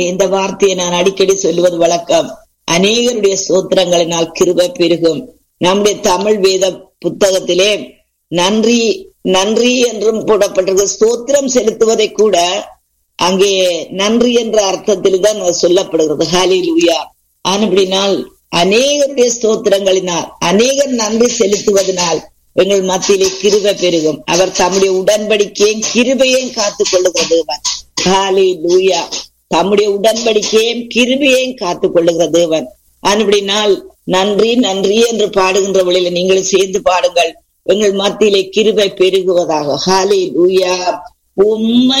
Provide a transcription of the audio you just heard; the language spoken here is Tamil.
இந்த வார்த்தையை நான் அடிக்கடி சொல்லுவது வழக்கம் அநேகருடைய சோத்திரங்களினால் கிருபை பெருகும் நம்முடைய தமிழ் வேத புத்தகத்திலே நன்றி நன்றி என்றும் போடப்பட்டிருக்கு ஸ்தோத்திரம் செலுத்துவதை கூட அங்கே நன்றி என்ற அர்த்தத்தில் தான் சொல்லப்படுகிறது ஹாலி லூயா ஆனபடினால் அநேகருடைய ஸ்தோத்திரங்களினால் அநேகர் நன்றி செலுத்துவதனால் எங்கள் மத்தியிலே கிருபை பெருகும் அவர் தம்முடைய உடன்படிக்கையும் கிருபையையும் காத்துக் கொள்ளுகிற தேவன் ஹாலி லூயா தம்முடைய உடன்படிக்கையும் கிருபையையும் காத்துக் கொள்ளுகிற தேவன் ஆனபடினால் நன்றி நன்றி என்று பாடுகின்ற வழியில நீங்களும் சேர்ந்து பாடுங்கள் எங்கள் மத்தியிலே கிருபை பெருகுவதாக ஹாலே லூயா உண்மை